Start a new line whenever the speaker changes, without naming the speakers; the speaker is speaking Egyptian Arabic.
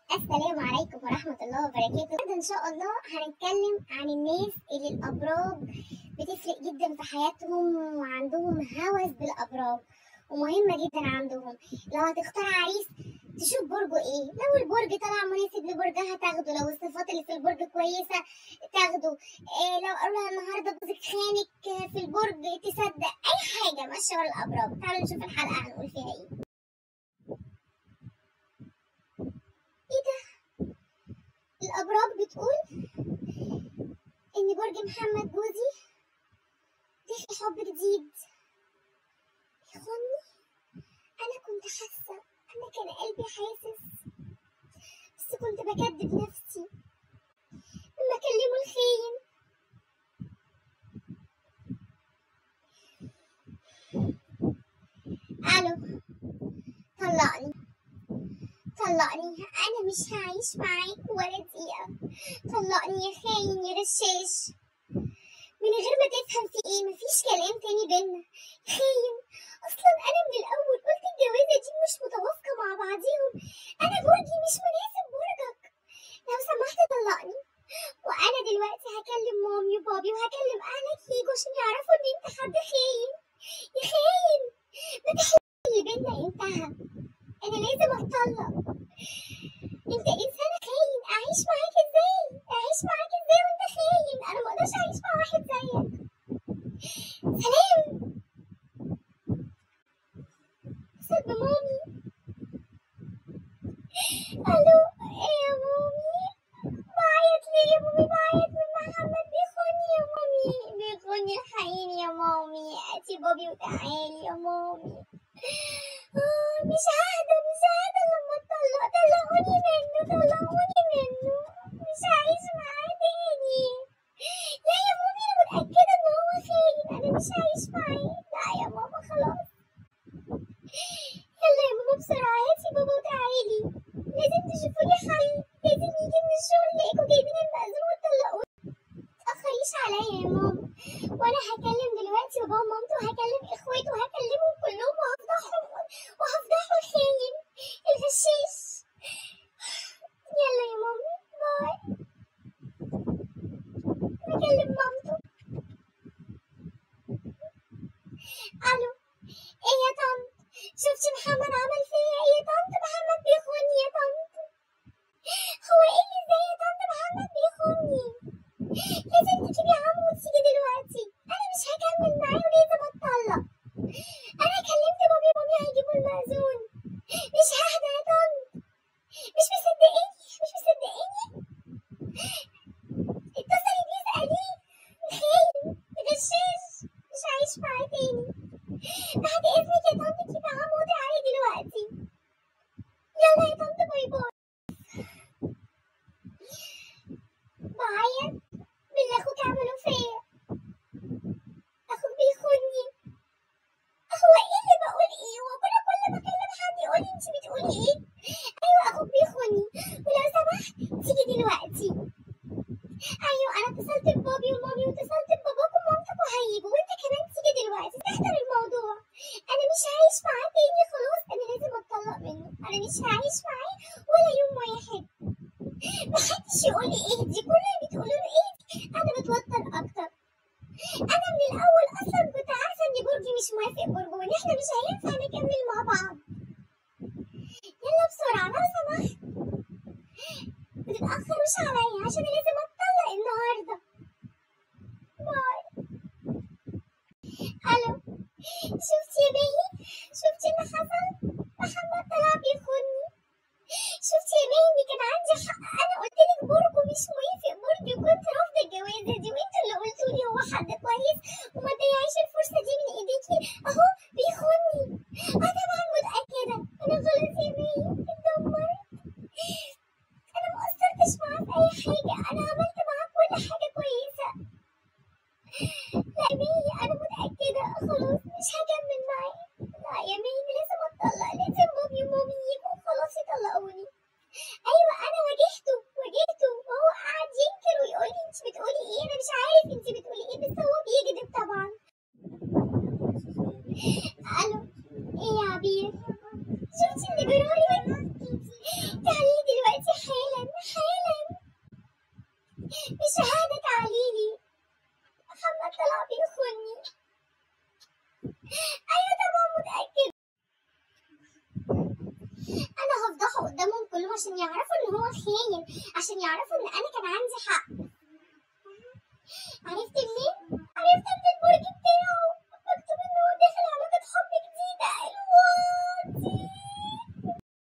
السلام عليكم ورحمة الله وبركاته النهارده إن شاء الله هنتكلم عن الناس اللي الأبراج بتفرق جدا في حياتهم وعندهم هوس بالأبراج ومهمة جدا عندهم لو هتختار عريس تشوف برجه ايه لو البرج طلع مناسب لبرجها تاخده لو الصفات اللي في البرج كويسة تاخده إيه لو قالوا لها النهارده جوزك خانك في البرج تصدق أي حاجة ماشية ورا الأبراج تعالوا نشوف الحلقة هنقول فيها ايه ايه ده الأبراج بتقول إن برج محمد جوزي دخل حب جديد يخوني أنا كنت حاسة أنا كان قلبي حاسس بس كنت بكدب نفسي لما كلموا الخاين ألو طلقني طلقني انا مش هعيش معاك ولا دقيقة طلقني يا خاين يا غشاش من غير ما تفهم في ايه مفيش كلام تاني بينا خاين اصلا انا من الاول قلت الجوازة دي مش متوافقة مع بعضيهم انا برجي مش مناسب برجك لو سمحت طلقني وانا دلوقتي هكلم مامي وبابي وهكلم اهلك يجوا عشان يعرفوا ان انت حد خاين يا خاين ما تحلم اللي بينا انتهى انا لازم اتطلق انت انسان خاين اعيش معاك ازاي اعيش معاك ازاي وانت خاين انا ما اقدرش اعيش مع واحد زيك سلام اتصل بمامي الو ايه يا مامي بعيط ليه يا مامي بعيط من محمد بيخوني يا مامي بيخوني الحقيني يا مامي هاتي بابي وتعالي يا مامي آه مش ههدى مش ههدى لما اتطلق طلقوني منه طلقوني منه مش هعيش معاه تاني لا يا مامي انا متأكدة ان هو خاين انا مش هعيش معاه لا يا ماما خلاص يلا يا ماما بسرعة هاتي بابا وتعالي لازم تشوفوا لي حل لازم يجي من الشغل لقيكوا جايبين المأذون وتطلقوني متأخريش عليا يا ماما وانا هكلم دلوقتي بابا ومامته وهكلم اخواته وهكلمهم كلهم وهفضحهم وهفضحوا الخاين الغشاش يلا يا مامي باي بكلم مامته الو ايه يا طنط شفتي محمد عمل فيا ايه يا طنط محمد بيخوني يا طنط هو ايه اللي ازاي يا طنط محمد بيخوني لازم تجيبي عمو وتيجي دلوقتي انا مش هكمل معاه ولازم اتطلق انا كلمت بابي ومامي هيجيبوا المأذون مش ههدى يا طنط مش مصدقاني مش مصدقاني اتصلي بيه اسأليه خاين غشاش مش هعيش معاه تاني بعد اذنك يا طنط جيبي عمو وتعالي دلوقتي يلا يا طنط باي باي بعيط باللي اخوك عمله فيا اخوك بيخوني هو ايه اللي بقول ايه هو كل كل ما اكلم حد يقول لي انت بتقولي ايه ايوه اخوك بيخوني ولو سمحت تيجي دلوقتي ايوه انا اتصلت ببابي ومامي واتصلت بباباك ومامتك وهيجوا وانت كمان تيجي دلوقتي تحضر الموضوع انا مش هعيش معاه تاني خلاص انا لازم اتطلق منه انا مش هعيش معاه ولا يوم واحد محدش يقول لي ايه دي كل اللي بتقولوا له ايه انا بتوتر اكتر انا من الاول اصلا كنت عارفه ان برجي مش موافق برجه وان احنا مش هينفع نكمل مع بعض يلا بسرعه لو سمحت متتاخروش عليا عشان لازم اتطلق النهارده باي الو شفتي يا باهي شفتي اللي حصل محمد طلع بيخوني شفتي يا باهي اني كان عندي حق انا قلت لك برجه مش موافق برجي وكنت رافضه الجوازه دي وانتوا اللي قلتوا لي هو حد كويس وما تضيعيش الفرصه دي من ايديكي اهو بيخوني اه طبعا متاكده انا خلاص يا باهي اتدمرت انا ما قصرتش معاه في اي حاجه انا عملت معاه كل حاجه كويسه لا يا باهي انا متاكده خلاص مش هكمل معاه لا يا باهي لازم اتطلق لازم بابي ومامي يجوا خلاص يطلقوني ايوه انا واجهته واجهته وهو قاعد ينكر ويقول لي انت بتقولي ايه انا مش عارف انت بتقولي ايه بس هو بيكذب طبعا الو ايه يا عبير شفتي اللي جرالي تعالي دلوقتي طلع بيخوني ايوه طبعا متأكد انا هفضحه قدامهم كلهم عشان يعرفوا ان هو خاين عشان يعرفوا ان انا كان عندي حق عرفت منين